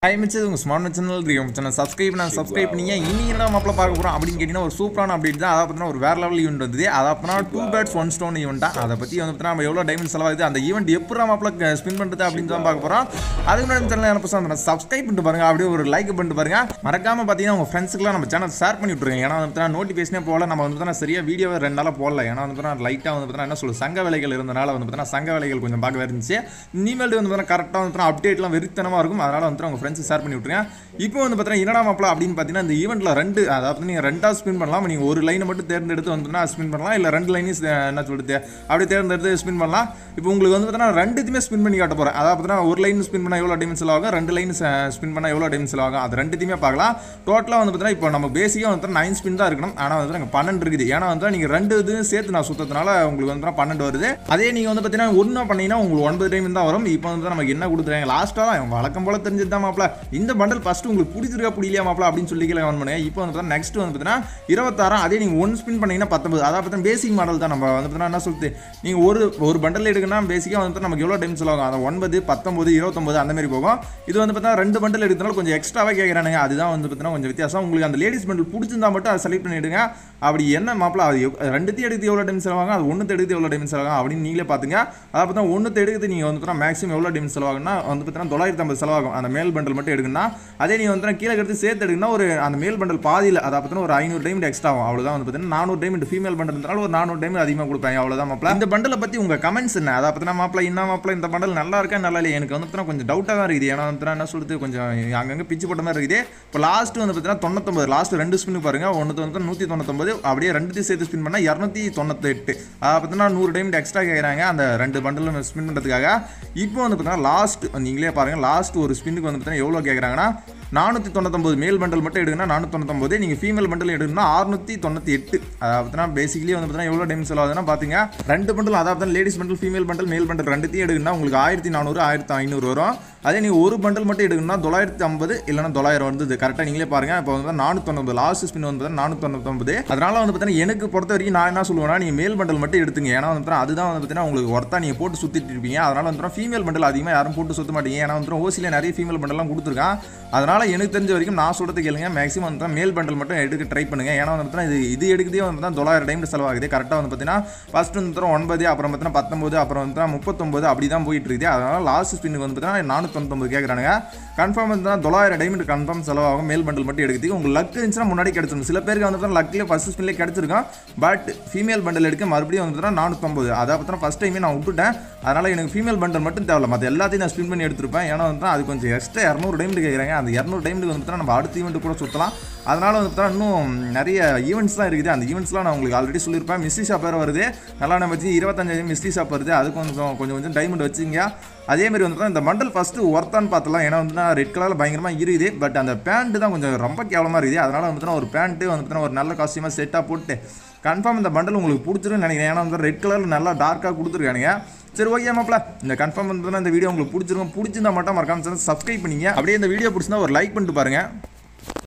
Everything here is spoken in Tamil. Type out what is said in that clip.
ஹை மிச்சது உங்கள் ஸ்மார்ட் சேனல் தெரியும் சேனல் சப்ஸ்கிரைப் நான் சப்ஸ்கிரைப் பண்ணீங்க இன்னைக்கு என்ன மாப்பிள பார்க்க போகிறோம் அப்படின்னு கேட்டிங்கன்னா ஒரு சூப்பரான அப்டேட் தான் அதை பற்றின ஒரு வேற லெவல் ஈவெண்ட் வந்தது அதை பற்றினா டூ பேட்ஸ் ஒன் ஸ்டோன் ஈவெண்ட்டா அதை பற்றி வந்து பார்த்தீங்கன்னா நம்ம எவ்வளோ டைமண்ட் செலவாகுது அந்த ஈவெண்ட் எப்படி மாப்பிள ஸ்பின் பண்ணுறது அப்படின்னு தான் பார்க்க போகிறோம் அதுக்கு முன்னாடி சேனல் என்ன பசங்க சப்ஸ்கிரைப் பண்ணிட்டு பாருங்க அப்படியே ஒரு லைக் பண்ணிட்டு பாருங்க மறக்காம பார்த்தீங்கன்னா உங்கள் ஃப்ரெண்ட்ஸுக்குலாம் நம்ம சேனல் ஷேர் பண்ணி விட்ருங்க ஏன்னா வந்து நோட்டிஃபிகேஷனே போகல நம்ம வந்து பார்த்தீங்கன்னா சரியா வீடியோவை ரெண்டு நாளாக போடல ஏன்னா வந்து பார்த்தீங்கன்னா லைட்டாக வந்து பார்த்தீங்கன்னா என்ன சொல்லுது சங்க வேலைகள் இருந்தனால வந்து பார்த்தீங்கன்னா சங்க வேலைகள் கொஞ்சம் பார்க்க இருந்துச்சு இனிமேல் வந்து பார்த்தீங்கன்னா கரெக்டாக வந்து பார்த்தீங்கன்னா அப்டேட்லாம் வெறித்தனமாக இருக்கும் அதனால் வந்து உங்கள் ஃப்ரெண்ட்ஸ் ஷேர் பண்ணி விட்ருங்க இப்போ வந்து பார்த்தீங்கன்னா என்னடா மாப்பிள அப்படின்னு பார்த்தீங்கன்னா இந்த ஈவெண்ட்டில் ரெண்டு அதாவது நீங்கள் ரெண்டாக ஸ்பின் பண்ணலாம் நீங்கள் ஒரு லைனை மட்டும் தேர்ந்தெடுத்து வந்து ஸ்பின் பண்ணலாம் இல்லை ரெண்டு லைனையும் என்ன சொல்லுது அப்படியே தேர்ந்தெடுத்து ஸ்பின் பண்ணலாம் இப்போ உங்களுக்கு வந்து பார்த்தீங்கன்னா ரெண்டுத்தையுமே ஸ்பின் பண்ணி காட்ட போகிறேன் அதாவது பார்த்தீங்கன்னா ஒரு லைன் ஸ்பின் பண்ணால் எவ்வளோ டைம் செலவாகும் ரெண்டு லைன் ஸ்பின் பண்ணால் எவ்வளோ டைம் செலவாகும் அது ரெண்டுத்தையுமே பார்க்கலாம் டோட்டலாக வந்து பார்த்தீங்கன்னா இப்போ நம்ம பேசிக்காக வந்து நைன் ஸ்பின் தான் இருக்கணும் ஆனால் வந்து எனக்கு பன்னெண்டு இருக்குது ஏன்னா வந்து நீங்கள் ரெண்டு இது சேர்த்து நான் சுத்தத்தினால உங்களுக்கு வந்து பன்னெண்டு வருது அதே நீங்கள் வந்து பார்த்தீங்கன்னா ஒன்றா பண்ணீங்கன்னா உங்களுக்கு ஒன்பது டைம் தான் வரும் இப்போ வந்து நமக்கு என்ன கொடுத்துருங்க லாஸ்ட்டாக தான் வழக்கம் போல தெரிஞ்சது தான் மாப்பிள இந்த பண்டல் ஃபஸ்ட்டு உங்களுக்கு பிடிச்சிருக்கா பிடிக்கலையா மாப்பிள அப்படின்னு சொல்லி கீழே கமெண்ட் பண்ணுங்க இப்போ வந்து பார்த்தீங்கன்னா நெக்ஸ்ட் வந்து பார்த்தீங்கன்னா இருபத்தாறாம் அதே நீங்கள் ஒன் ஸ்பின் பண்ணீங்கன்னா பத்தொம்பது அதாவது பார்த்தீங்கன்னா பேசிக் மாடல் தான் நம்ம வந்து பார்த்தீங்கன்னா என்ன சொல்லுது நீங்கள் ஒரு ஒரு பண்டல் எடுக்கணும்னா பேசிக்காக வந்து நமக்கு எவ்வளோ டைம் செலவாகும் அந்த ஒன்பது பத்தொம்பது இருபத்தொம்பது அந்த மாதிரி போகும் இது வந்து பார்த்தீங்கன்னா ரெண்டு பண்டல் எடுத்தனால கொஞ்சம் எக்ஸ்ட்ராவாக கேட்குறானுங்க அதுதான் வந்து பார்த்தீங்கன்னா கொஞ்சம் வித்தியாசம் உங்களுக்கு அந்த லேடிஸ் பண்டல் பிடிச்சிருந்தா மட்டும் அதை செலக்ட் பண்ணிவிடுங்க அப்படி என்ன மாப்பிள அது எவ்- ரெண்டுத்தையும் எடுத்து எவ்வளோ டைம் செலவாகும் அது ஒன்று எடுத்து எவ்வளோ டைம் செலவாகும் அப்படின்னு நீங்களே பார்த்துங்க அதை பார்த்தா ஒன்று எடுத்து நீங்கள் வந்து பார்த்தீங்கன்னா மேக்ஸிமம் எவ்வளோ டைம் செலவாகும்னா வந்து பார்த்தீங்கன்னா தொள்ளாயிரத்தி ஐம்பது செலவாகும் அந்த மேல் பண்டல் மட்டும் எடுக்கணும்னா அதே நீங்கள் வந்து கீழே எடுத்து சேர்த்து எடுக்கணும்னா ஒரு அந்த மேல் பண்டல் பாதியில் அதை பார்த்தீங்கன்னா ஒரு ஐநூறு டைம் எக்ஸ்ட்ரா ஆகும் அவ்வளோதான் வந்து பார்த்தீங்கன்னா நானூறு டைம் ஃபீமேல் பண்டல் இருந்தாலும் ஒரு நானூறு டைம் அதிகமாக கொடுப்பாங்க அவ்வளோதான் மாப்பிள இந்த பண்டலை பற்றி உங்கள் கமெண்ட்ஸ் என்ன அதை பார்த்தீங்கன்னா மாப்பிள என்ன மாப்பிள இந்த பண்டல் நல்லா இருக்கா நல்லா இல்லையா எனக்கு வந்து பார்த்தீங்கன்னா கொஞ்சம் டவுட்டாக தான் இருக்குது ஏன்னா வந்து பார்த்தீங்கன்னா என்ன சொல்லுது கொஞ்சம் அங்கங்கே பிச்சு போட்ட மாதிரி இருக்குது இப்போ லாஸ்ட் வந்து பார்த்தீங்கன்னா தொண்ணூத்தொம்பது லாஸ்ட் ரெண்டு ஸ்பின் பாருங்க ஒன்று வந்து நூற்றி தொண்ணூத்தொம்பது அப்படியே ரெண்டுத்தையும் சேர்த்து ஸ்பின் பண்ணால் இரநூத்தி தொண்ணூத்தெட்டு அதை பார்த்தீங்கன்னா நூறு டைம் எக்ஸ்ட்ரா கேட்குறாங்க அந்த ரெண்டு பண்டலும் ஸ்பின் பண்ணுறதுக்காக இப்போ வந்து பார்த்தீங்கன்னா லாஸ்ட் நீங்களே பாருங்கள் லாஸ்ட் ஒரு ஸ்பின்னுக்கு வந்து பார்த்தீங்கன்னா எவ்வளோ கேட்குறாங்கன்னா நானூற்றி தொண்ணூத்தொம்பது மேல் பண்டல் மட்டும் எடுக்கணும்னா நானூற்றி தொண்ணூத்தொம்பது நீங்கள் ஃபீமேல் பண்டல் எடுக்கணும்னா அறுநூற்றி தொண்ணூற்றி எட்டு அதாவது பேசிக்கலி வந்து பார்த்தீங்கன்னா எவ்வளோ டைம் செலவாகுதுன்னா பார்த்தீங்க ரெண்டு பண்டல் அதாவது ladies bundle female bundle male bundle ரெண்டுத்தையும் எடுக்கணும்னா உங்களுக்கு ஆயிரத்தி நானூறு ஆயிரத்தி ஐநூறு வரும் அதே நீங்கள் ஒரு பண்டல் மட்டும் எடுக்கணும்னா தொள்ளாயிரத்தி ஐம்பது இல்லைனா தொள்ளாயிரம் வந்தது கரெக்டாக நீங்களே பாருங்க இப்போ வந்து நானூற்றொன்பது லாஸ்ட் ஸ்பின் வந்து நானூற்றொன்பது அதனால வந்து பார்த்தீங்கன்னா எனக்கு பொறுத்த வரைக்கும் நான் என்ன சொல்லுவேன்னா நீங்கள் மேல் பண்டல் மட்டும் எடுத்துங்க ஏன்னா வந்து பார்த்தீங்கன்னா அதுதான் வந்து பார்த்தீங்கன்னா உங்களுக்கு ஒர்த்தா நீங்கள் போட்டு சுற்றிட்டு இருப்பீங்க அதனால வந்து ஃபீமேல் பண்டல் அதிகமாக யாரும் போட்டு சுற்ற மாட்டீங்க ஏன்னா வந்து ஓசியில் நிறைய ஃபீமேல் பண்டல்லாம் கொடுத்துருக்கான் அதனால எனக்கு தெரிஞ்ச வரைக்கும் நான் சொல்கிறது கேளுங்க மேக்ஸிமம் வந்து மேல் பண்டல் மட்டும் எடுக்க ட்ரை பண்ணுங்க ஏன்னா வந்து பார்த்தீங்கன்னா இது இது எடுக்கிறதே வந்து பார்த்தீங்கன்னா தொள்ளாயிரம் டைம் செலவாகுது கரெக்டாக வந்து பார்த்தீங்கன்னா ஃபர்ஸ்ட் வந்து பார்த்தீங்கன்னா ஒன்பது அப்புறம் பார்த்தீங்கன்னா பத்தொம்பது அப்புறம் வந்து பார்த்தீங்கன்னா முப்பத்தொம்பது அப்படி தான் போயிட்டு இருக்குது அதனால லாஸ்ட் ஸ்பின்னுக்கு வந்து பார்த்தீங்கன்னா நானூற்றொன்பது கேட்குறானுங்க கன்ஃபார்ம் வந்து தொள்ளாயிரம் டைமண்ட் கன்ஃபார்ம் செலவாகும் மேல் பண்டல் மட்டும் எடுக்கிறதுக்கு உங்களுக்கு லக் இருந்துச்சுன்னா முன்னாடி கிடைச்சிடும் சில பேருக்கு வந்து பார்த்தீங்கன்னா லக்கில் ஃபர்ஸ்ட் ஸ்பின்லேயே கிடைச்சிருக்கும் பட் ஃபீமேல் பண்டல் எடுக்க மறுபடியும் வந்து பார்த்தீங்கன்னா நானூற்றம்பது அதை பார்த்தீங்கன்னா ஃபஸ்ட் டைமே நான் விட்டுட்டேன் அதனால் எனக்கு ஃபீமேல் பண்டல் மட்டும் தேவையில்ல மற்ற எல்லாத்தையும் நான் ஸ்பின் பண்ணி எடுத்திருப்பேன் ஏன்னா வந்து அது கொஞ்சம் எக்ஸ்ட்ரா இரநூறு டைம் கேட்குறாங்க அந்த இரநூறு டைமுக்கு வந்து பார்த்தீங்கன்னா நம்ம அடுத்த ஈவெண்ட் கூட சுற்றலாம் அதனால் வந்து பார்த்தீங்கன்னா இன்னும் நிறைய ஈவெண்ட்ஸ்லாம் இருக்குது அந்த ஈவெண்ட்ஸ்லாம் நான் உங்களுக்கு ஆல்ரெடி சொல்லியிருப்பேன் மிஸ்ட்ரி ஷாப் வேறு வருது நல்லா நம்ம வச்சு இருபத்தஞ்சாயிரம் மிஸ்ட்ரி ஷாப் வருது அது கொஞ்சம் கொஞ்சம் கொஞ்சம் டைமண்ட் வச்சுங்க அதே மாதிரி வந்து பார்த்தீங்கன்னா இந்த மண்டல் ஃபஸ்ட்டு ஒர்த்தான்னு பார்த்தலாம் ஏன்னா வந்து ரெட் கலரில் பயங்கரமாக இருக்குது பட் அந்த பேண்ட்டு தான் கொஞ்சம் ரொம்ப கேவலமாக இருக்குது அதனால் வந்து பார்த்தீங்கன்னா ஒரு பேண்ட்டு வந்து பார்த்தீங்கன்னா ஒரு நல்ல காஸ்டியூமாக செட்டாக போட்டு கன்ஃபார்ம் இந்த பண்டல் உங்களுக்கு பிடிச்சிருன்னு நினைக்கிறேன் ஏன்னா வந்து ரெட் கலரில் நல்லா டார்க்காக கொடுத்துருக்கானுங்க சரி ஓகே மாப்ள இந்த கன்ஃபார்ம் வந்து இந்த வீடியோ உங்களுக்கு பிடிச்சிருக்கும் பிடிச்சிருந்தா மட்டும் மறக்காம சப்ஸ்கிரைப் பண்ணிங்க அப்படியே இந்த வீடியோ பிடிச்சிருந்தா ஒரு லைக் பண்ணிட்டு பாருங்க